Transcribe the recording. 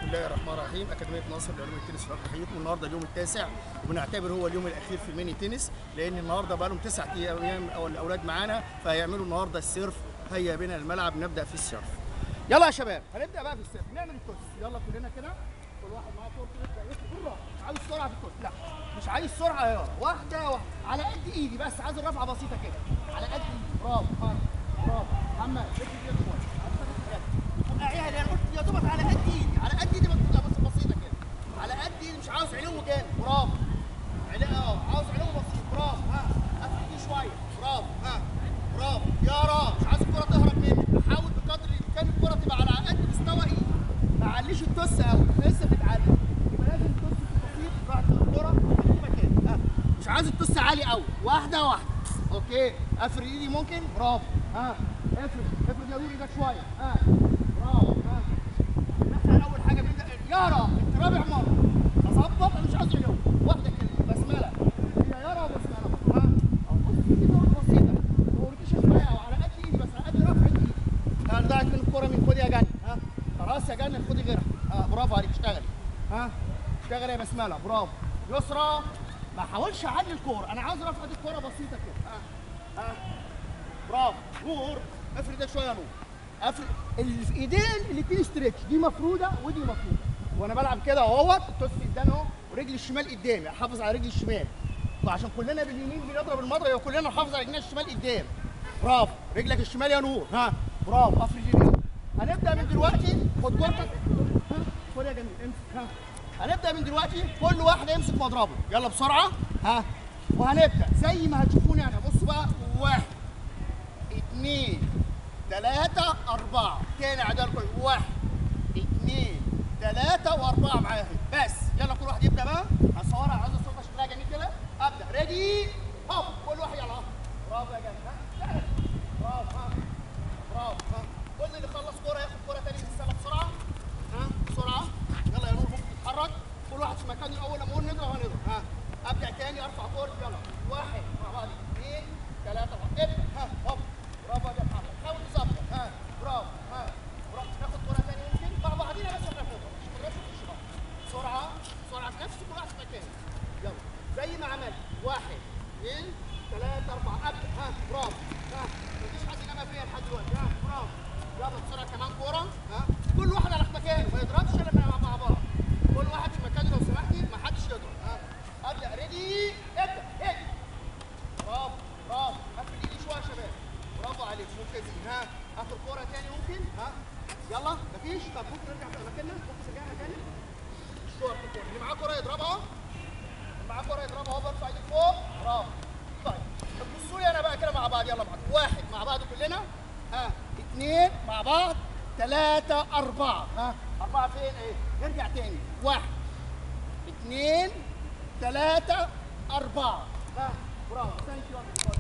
بسم الله الرحمن الرحيم اكاديميه ناصر لعلوم التنس في الرحيط والنهارده اليوم التاسع وبنعتبر هو اليوم الاخير في الميني تنس لان النهارده بقى لهم تسع ايام او الاولاد معانا فهيعملوا النهارده السيرف هيا بنا الملعب نبدا في السيرف يلا يا شباب هنبدا بقى في السيرف نعمل التوس يلا كلنا كده كل واحد معاه كوره كده يطلع بالراحه مش عايز سرعه في التوس لا مش عايز سرعه يا واحده واحده على قد ايدي بس عايز الرفعه بسيطه كده على قد ايدي برافو ها برافو محمد ركز كده كويس وقعيها اللي انا قلت يا دوبك على قد ايدي على قد ايدي بس بس بسيطه كده على قد ايدي مش عاوز علو جامد برافو علو اه عاوز علو بسيط برافو ها قفل دي شويه برافو ها برافو يا رام مش عايز الكره تهرب مني بحاول بقدر الامكان الكره تبقى على قد مستوى ايدي ما عليش التوس قوي لسه بتتعلم يبقى لازم التوس بسيط راحت الكره في مكان ها مش عايز التوس عالي قوي واحده واحده اوكي افرد ايدي ممكن برافو ها افرد افرد يا نور ايدك شويه ها برافو ها مثلا اول حاجه بنبدا يارا انت رابع مره اظبط انا مش عايز اليوم واحده كده بسمله هي يارا وبسمله ها أو بص في كده برضه بسيطه ما وريكيش شويه او على قد ايدي بس على قد رفع ايدي ها ضاعت من الكوره من خدي يا جنة ها خلاص يا جنة خدي غيرها ها برافو عليك اشتغلي ها اشتغلي يا بسمله برافو يسرى ما حاولش اعلي الكوره انا عاوز رفعه الكوره بسيطه كده ها ها برافو نور افرد ايدك شويه يا نور افرد اللي في ايدين الاثنين ستريتش دي مفروده ودي مفروده وانا بلعب كده اهوت التوس قدامي اهو ورجلي الشمال قدامي احافظ على رجلي الشمال وعشان كلنا باليمين بنضرب المضرب يبقى كلنا نحافظ على رجلنا الشمال قدام برافو رجلك الشمال يا نور ها برافو افرد اليمين هنبدا من دلوقتي خد كورتك ها خد يا جميل امسك ها هنبدا من دلوقتي كل واحد يمسك مضربه يلا بسرعه ها وهنبدا زي ما هتشوفوني انا بصوا بقى واحد اثنين ثلاثة أربعة تاني عدال كويس واحد اثنين ثلاثة وأربعة معايا اهي بس يلا كل واحد يبدأ بقى هصورها عايز الصورة شكلها جميل كده أبدأ ريدي هوب كل واحد يلا برافو يا جماعة ها اشتغل. برافو ها برافو ها كل اللي خلص كورة ياخد كورة تاني من السلة بسرعة ها بسرعة يلا يا نور ممكن تتحرك كل واحد في مكانه الأول لما أقول نضرب هنضرب ها أبدأ تاني أرفع كورة يلا واحد مع بعض اثنين ثلاثة ابدأ ها هوب برافو يا محمد حاول تظبط ها برافو ها برافو ناخد كرة تاني يمكن مع بعضينا بس هناخدها مش كرة في الشباب بسرعة بسرعة في نفس كل واحد في مكانه يلا زي ما عملت واحد اثنين ثلاثة أربعة أبدأ ها برافو ها مفيش حد جنبها فيا لحد دلوقتي ها برافو يلا بسرعة كمان كورة ها كل واحد على مكانه ما يضربش إلا لما مع بعض كل واحد في مكانه لو سمحتي ما حدش يضرب ها أبدأ ريدي ابدأ اجري برافو برافو قفل ايدي شويه يا شباب برافو عليك ممتازين ها اخر كوره تاني ممكن ها يلا مفيش طب ممكن نرجع في مكاننا ممكن نرجع مكاننا مش كوره في الكوره اللي معاه كوره يضربها اللي معاه كوره يضربها اهو برفع ايدي فوق برافو طيب طب بصوا لي انا بقى كده مع بعض يلا مع بعض واحد مع بعض كلنا ها اثنين مع بعض ثلاثة أربعة ها أربعة فين إيه؟ نرجع تاني واحد اثنين ثلاثة أربعة ها برافو ثانك يو